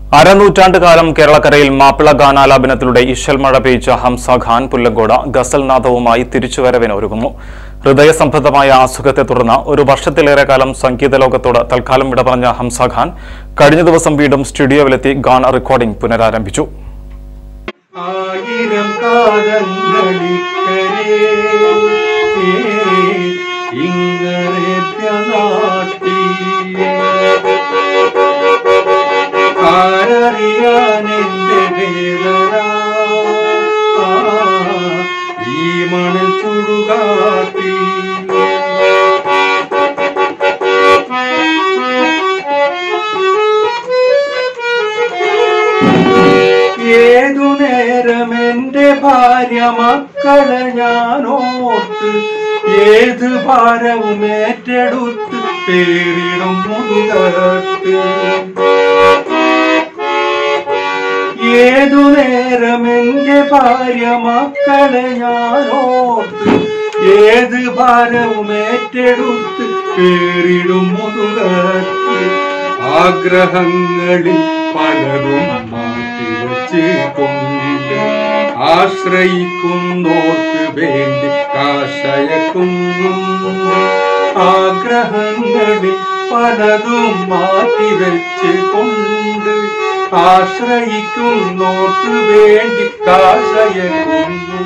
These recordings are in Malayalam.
അരനൂറ്റാണ്ട് കാലം കേരളക്കരയിൽ മാപ്പിള ഗാനാലാപനത്തിലൂടെ ഇശൽ മഴ പെയ്ച്ച ഹംസ ഖാൻ പുല്ലങ്കോട ഗസൽനാഥവുമായി തിരിച്ചുവരവിന് ഒരുങ്ങുന്നു ഹൃദയസംബന്ധമായ അസുഖത്തെ തുടർന്ന് ഒരു വർഷത്തിലേറെ കാലം സംഗീത ലോകത്തോട് തൽക്കാലം വിട പറഞ്ഞ ഹംസ ഖാൻ കഴിഞ്ഞ ദിവസം വീണ്ടും സ്റ്റുഡിയോയിലെത്തി ഗാന റെക്കോർഡിംഗ് പുനരാരംഭിച്ചു ആയിരം കാലങ്ങളിക്കരേ ഇങ്ങരേഭ്യ നാട്ടി ആരറിയാൻ എന്റെ വേദന ഈ മണൽ ചുടുകാട്ടി ഏതു നേരം എന്റെ ഭാര്യ മക്കളെ ഞാൻ ഓർത്ത് ഏത് ഭാരവും ഏറ്റെടുത്ത് പേരിടും മുതത്ത് ഏതു നേരം എന്റെ ഭാര്യ മക്കളെ ഞാൻ ഓർത്ത് ഏത് ഭാരവും ഏറ്റെടുത്ത് പേരിടും മുതുകത്ത് ആഗ്രഹങ്ങളിൽ പലതും മാറ്റിവെച്ച് കൊണ്ട് ആശ്രയിക്കുന്നോർക്ക് വേണ്ടി കാശയക്കുന്നുണ്ട് ആഗ്രഹങ്ങളിൽ പലതും മാറ്റിവെച്ച് കൊണ്ട് ആശ്രയിക്കുന്നോർക്ക് വേണ്ടി കാശയക്കുന്നുണ്ട്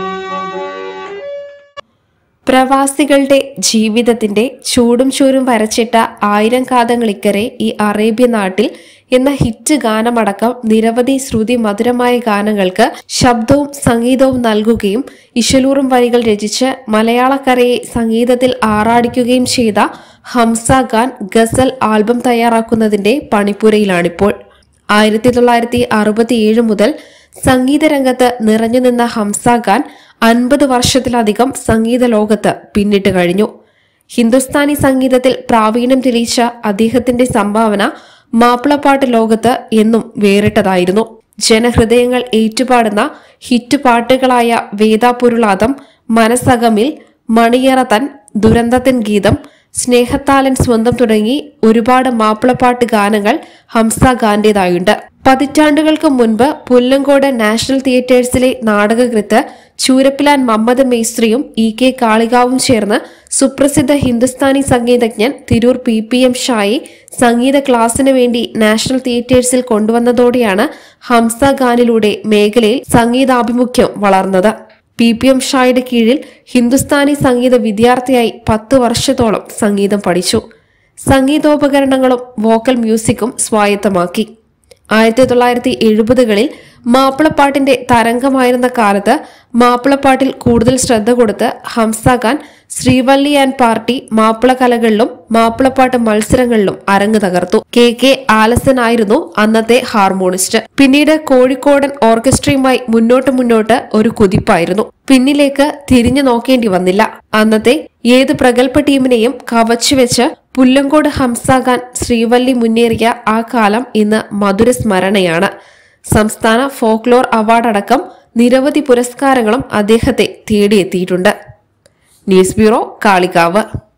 പ്രവാസികളുടെ ജീവിതത്തിന്റെ ചൂടും ചൂരും വരച്ചിട്ട ആയിരം കാതങ്ങളിക്കരെ ഈ അറേബ്യ നാട്ടിൽ എന്ന ഹിറ്റ് ഗാനമടക്കം നിരവധി ശ്രുതി മധുരമായ ഗാനങ്ങൾക്ക് ശബ്ദവും സംഗീതവും നൽകുകയും ഇശലൂറും വരികൾ രചിച്ച് മലയാളക്കരയെ സംഗീതത്തിൽ ആറാടിക്കുകയും ചെയ്ത ഹംസ ഖാൻ ഗസൽ ആൽബം തയ്യാറാക്കുന്നതിന്റെ പണിപ്പുരയിലാണിപ്പോൾ ആയിരത്തി തൊള്ളായിരത്തി അറുപത്തിയേഴ് മുതൽ സംഗീത രംഗത്ത് നിറഞ്ഞുനിന്ന ഹംസ ഖാൻ അൻപത് വർഷത്തിലധികം സംഗീത ലോകത്ത് പിന്നിട്ട് കഴിഞ്ഞു ഹിന്ദുസ്ഥാനി സംഗീതത്തിൽ പ്രാവീണ്യം തെളിയിച്ച അദ്ദേഹത്തിന്റെ സംഭാവന മാപ്പിളപ്പാട്ട് ലോകത്ത് എന്നും വേറിട്ടതായിരുന്നു ജനഹൃദയങ്ങൾ ഏറ്റുപാടുന്ന ഹിറ്റ് പാട്ടുകളായ വേദാപുരുളാദം മനസകമിൽ മണിയറതൻ ദുരന്തത്തിൻ ഗീതം സ്നേഹത്താലൻ സ്വന്തം തുടങ്ങി ഒരുപാട് മാപ്പിളപ്പാട്ട് ഗാനങ്ങൾ ഹംസ ഖാന്റേതായുണ്ട് പതിറ്റാണ്ടുകൾക്ക് മുൻപ് പുല്ലങ്കോട് നാഷണൽ തിയേറ്റേഴ്സിലെ നാടകകൃത്ത് ചൂരപ്പിലാൻ മമ്മദ് മേസ്ത്രിയും ഇ കെ കാളികാവും ചേർന്ന് സുപ്രസിദ്ധ ഹിന്ദുസ്ഥാനി സംഗീതജ്ഞൻ തിരൂർ പി പി എം ഷായെ സംഗീത ക്ലാസിന് വേണ്ടി നാഷണൽ തിയേറ്റേഴ്സിൽ കൊണ്ടുവന്നതോടെയാണ് ഹംസ ഖാനിലൂടെ മേഖലയിൽ സംഗീതാഭിമുഖ്യം വളർന്നത് പി പി എം ഷായുടെ കീഴിൽ ഹിന്ദുസ്ഥാനി സംഗീത വിദ്യാർത്ഥിയായി പത്ത് വർഷത്തോളം സംഗീതം പഠിച്ചു സംഗീതോപകരണങ്ങളും വോക്കൽ മ്യൂസിക്കും സ്വായത്തമാക്കി ആയിരത്തി തൊള്ളായിരത്തി എഴുപതുകളിൽ മാപ്പിളപ്പാട്ടിന്റെ തരംഗമായിരുന്ന കാലത്ത് മാപ്പിളപ്പാട്ടിൽ കൂടുതൽ ശ്രദ്ധ കൊടുത്ത് ഹംസ ഖാൻ ശ്രീവല്ലി ആൻഡ് പാർട്ടി മാപ്പിള കലകളിലും മാപ്പിളപ്പാട്ട് മത്സരങ്ങളിലും അരങ്ങ് തകർത്തു കെ കെ ആലസൻ ആയിരുന്നു അന്നത്തെ ഹാർമോണിസ്റ്റ് പിന്നീട് കോഴിക്കോടൻ ഓർക്കസ്ട്രയുമായി മുന്നോട്ട് മുന്നോട്ട് ഒരു കുതിപ്പായിരുന്നു പിന്നിലേക്ക് തിരിഞ്ഞു നോക്കേണ്ടി വന്നില്ല അന്നത്തെ ഏത് പ്രഗത്ഭ ടീമിനെയും കവച്ചുവെച്ച് പുല്ലങ്കോട് ഹംസ ഖാൻ ശ്രീവല്ലി മുന്നേറിയ ആ കാലം ഇന്ന് മധുര സ്മരണയാണ് സംസ്ഥാന ഫോക്ലോർ അവാർഡ് അടക്കം നിരവധി പുരസ്കാരങ്ങളും അദ്ദേഹത്തെ തേടിയെത്തിയിട്ടുണ്ട് ന്യൂസ് ബ്യൂറോ കാളികാവ്